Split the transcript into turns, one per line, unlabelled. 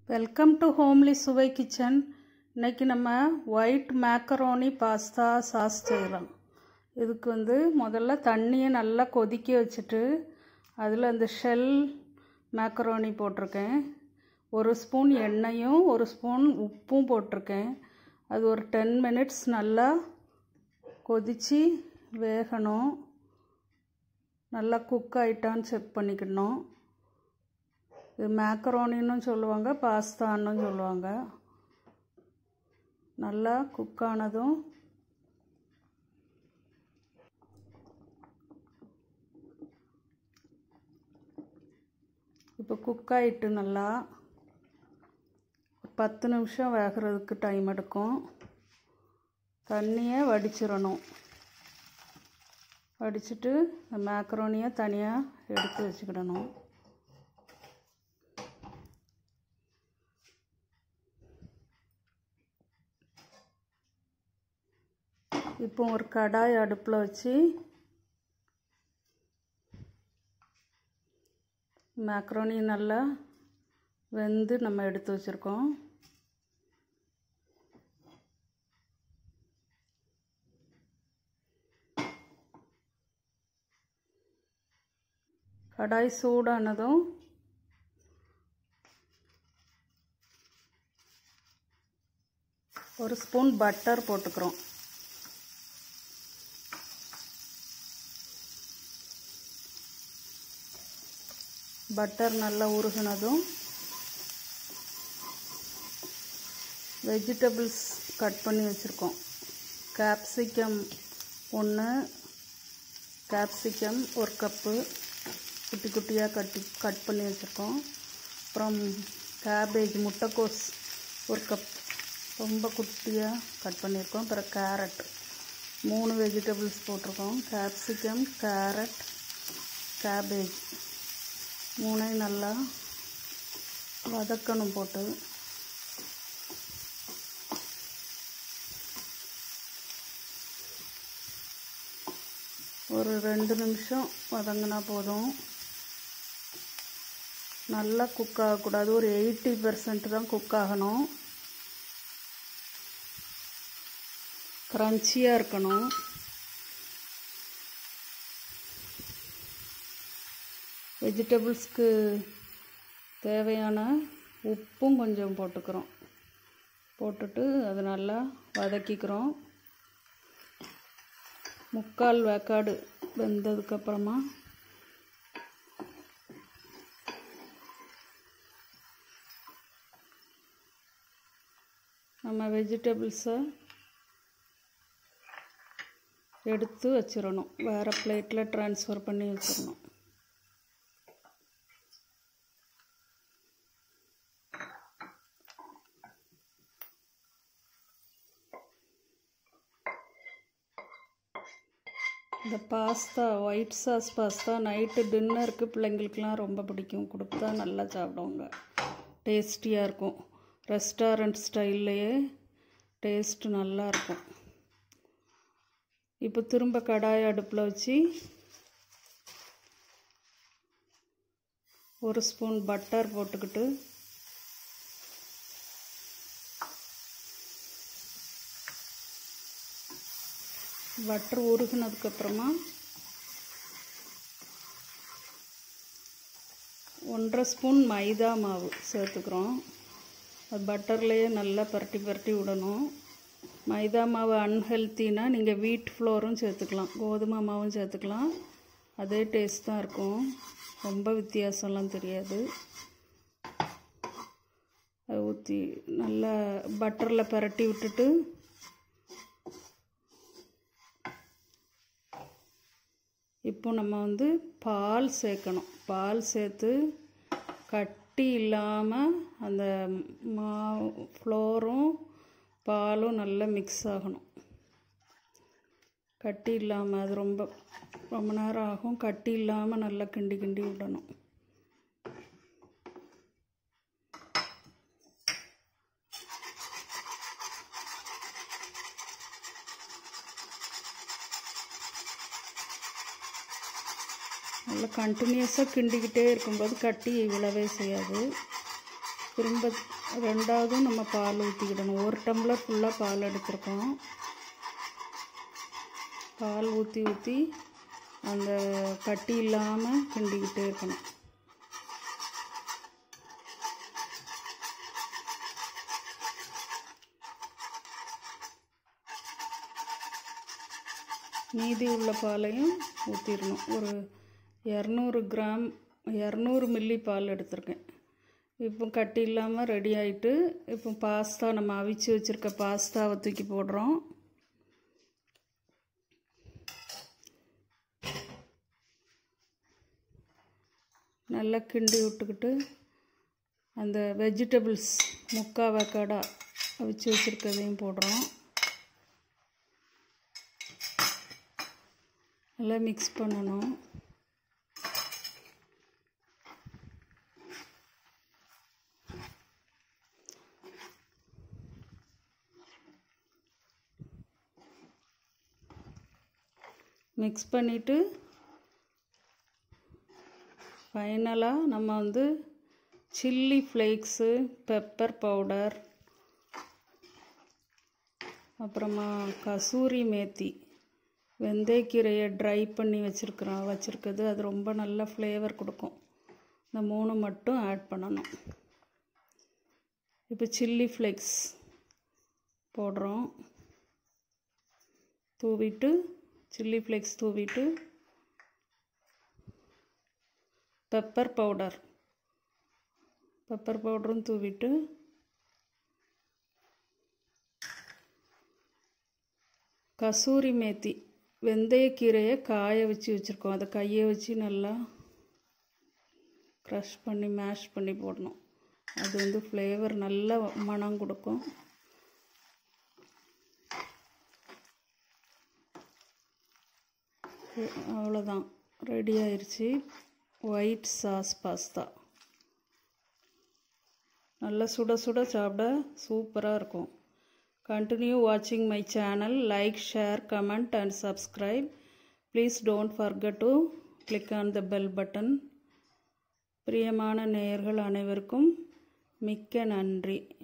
welcome to homely Suvai kitchen இன்னைக்கு நம்ம white macaroni pasta sauce செய்யலாம் இதுக்கு வந்து முதல்ல தண்ணியை நல்லா கொதிக்க வச்சுட்டு அதில் அந்த ஷெல் மேக்கரோனி போட்டிருக்கேன் ஒரு ஸ்பூன் எண்ணெயும் ஒரு ஸ்பூன் உப்பும் போட்டிருக்கேன் அது ஒரு டென் மினிட்ஸ் நல்லா கொதித்து வேகணும் நல்லா குக் ஆயிட்டான்னு செக் பண்ணிக்கணும் இது மேக்கரோனின்னு சொல்லுவாங்க பாஸ்தான்னு சொல்லுவாங்க நல்லா குக் ஆனதும் இப்போ குக் ஆகிட்டு நல்லா பத்து நிமிஷம் வேகிறதுக்கு டைம் எடுக்கும் தண்ணியை வடிச்சிடணும் வடிச்சிட்டு இந்த மேக்கரோனியை தனியாக எடுத்து வச்சுக்கிடணும் இப்போ ஒரு கடாய் அடுப்பில் வச்சு மேக்ரோனி நல்லா வெந்து நம்ம எடுத்து வச்சுருக்கோம் கடாய் சூடானதும் ஒரு ஸ்பூன் பட்டர் போட்டுக்கிறோம் பட்டர் நல்லா உருகினதும் வெஜிடபிள்ஸ் கட் பண்ணி வச்சுருக்கோம் கேப்சிகம் ஒன்று கேப்சிகம் ஒரு கப்பு குட்டி குட்டியாக கட்டி கட் பண்ணி வச்சுருக்கோம் அப்புறம் கேபேஜ் முட்டைக்கோஸ் ஒரு கப் ரொம்ப குட்டியாக கட் பண்ணியிருக்கோம் அப்புறம் கேரட் மூணு வெஜிடபிள்ஸ் போட்டிருக்கோம் கேப்சிகம் கேரட் கேபேஜ் மூணையும் நல்லா வதக்கணும் போட்டு ஒரு ரெண்டு நிமிஷம் வதங்கினா போதும் நல்லா குக் ஆகக்கூடாது ஒரு எயிட்டி பர்சன்ட் தான் குக் ஆகணும் க்ரன்ச்சியாக இருக்கணும் வெஜிடபிள்ஸ்க்கு தேவையான உப்பும் கொஞ்சம் போட்டுக்கிறோம் போட்டுட்டு அது நல்லா வதக்கிக்கிறோம் முக்கால் வேக்காடு வெந்ததுக்கப்புறமா நம்ம வெஜிடபிள்ஸை எடுத்து வச்சிடணும் வேறு பிளேட்டில் ட்ரான்ஸ்ஃபர் பண்ணி வச்சிடணும் இந்த pasta white sauce pasta night டின்னருக்கு பிள்ளைங்களுக்கெலாம் ரொம்ப பிடிக்கும் கொடுத்தா நல்லா சாப்பிடுவாங்க டேஸ்டியாக இருக்கும் ரெஸ்டாரண்ட் ஸ்டைல்லையே டேஸ்ட்டு நல்லாயிருக்கும் இப்போ திரும்ப கடாய் அடுப்பில் வச்சு ஒரு ஸ்பூன் பட்டர் போட்டுக்கிட்டு பட்டர் உருகினதுக்கப்புறமா ஒன்றரை ஸ்பூன் மைதா மாவு சேர்த்துக்கிறோம் அது பட்டர்லேயே நல்லா பரட்டி பரட்டி விடணும் மைதா மாவு அன்ஹெல்த்தினா நீங்கள் வீட் ஃப்ளோரும் சேர்த்துக்கலாம் கோதுமை மாவும் சேர்த்துக்கலாம் அதே டேஸ்ட் தான் இருக்கும் ரொம்ப வித்தியாசம்லாம் தெரியாது அதை ஊற்றி நல்லா பட்டரில் பரட்டி விட்டுட்டு இப்போ நம்ம வந்து பால் சேர்க்கணும் பால் சேர்த்து கட்டி இல்லாமல் அந்த மா ஃப்ளோரும் பாலும் நல்லா மிக்ஸ் ஆகணும் கட்டி இல்லாமல் அது ரொம்ப ரொம்ப நேரம் ஆகும் கட்டி இல்லாமல் நல்லா கிண்டி கிண்டி விடணும் நல்லா கண்டினியூஸாக கிண்டிக்கிட்டே இருக்கும்போது கட்டி விழவே செய்யாது திரும்ப ரெண்டாவதும் நம்ம பால் ஊற்றிக்கிடணும் ஒரு டம்ளர் ஃபுல்லாக பால் எடுத்திருக்கோம் பால் ஊற்றி ஊற்றி அந்த கட்டி இல்லாமல் கிண்டிக்கிட்டே இருக்கணும் மீதி உள்ள பாலையும் ஊற்றிடணும் ஒரு இரநூறு கிராம் இரநூறு மில்லி பால் எடுத்திருக்கேன் இப்போ கட்டி இல்லாமல் ரெடி ஆகிட்டு இப்போ பாஸ்தா நம்ம அவிச்சு வச்சுருக்க பாஸ்தாவை தூக்கி போடுறோம் நல்லா கிண்டி விட்டுக்கிட்டு அந்த வெஜிடபிள்ஸ் முக்கா வக்காடா அவிச்சு வச்சுருக்கதையும் போடுறோம் நல்லா மிக்ஸ் பண்ணணும் மிக்ஸ் பண்ணிவிட்டு ஃபைனலாக நம்ம வந்து சில்லி ஃப்ளேக்ஸு பெப்பர் பவுடர் அப்புறமா கசூரி மேத்தி வெந்தயக்கீரையை ட்ரை பண்ணி வச்சுருக்குறோம் வச்சுருக்குது அது ரொம்ப நல்ல ஃப்ளேவர் கொடுக்கும் இந்த மூணு மட்டும் ஆட் பண்ணணும் இப்போ சில்லி ஃப்ளேக்ஸ் போடுறோம் தூவிட்டு சில்லி ஃப்ளேக்ஸ் தூவிட்டு பெப்பர் பவுடர் பெப்பர் பவுடரும் தூவிட்டு கசூரி மேத்தி வெந்தயக்கீரையை காய வச்சு வச்சுருக்கோம் அதை கையை வச்சு நல்லா க்ரஷ் பண்ணி மேஷ் பண்ணி போடணும் அது வந்து ஃப்ளேவர் நல்ல மனம் கொடுக்கும் அவ்வளோதான் ரெடி ஆயிடுச்சு ஒயிட் சாஸ் பாஸ்தா நல்லா சுட சுட சாப்பிட சூப்பராக இருக்கும் கண்டினியூ வாட்சிங் my channel like share comment and subscribe please don't forget to click on the bell button பிரியமான நேயர்கள் அனைவருக்கும் மிக்க நன்றி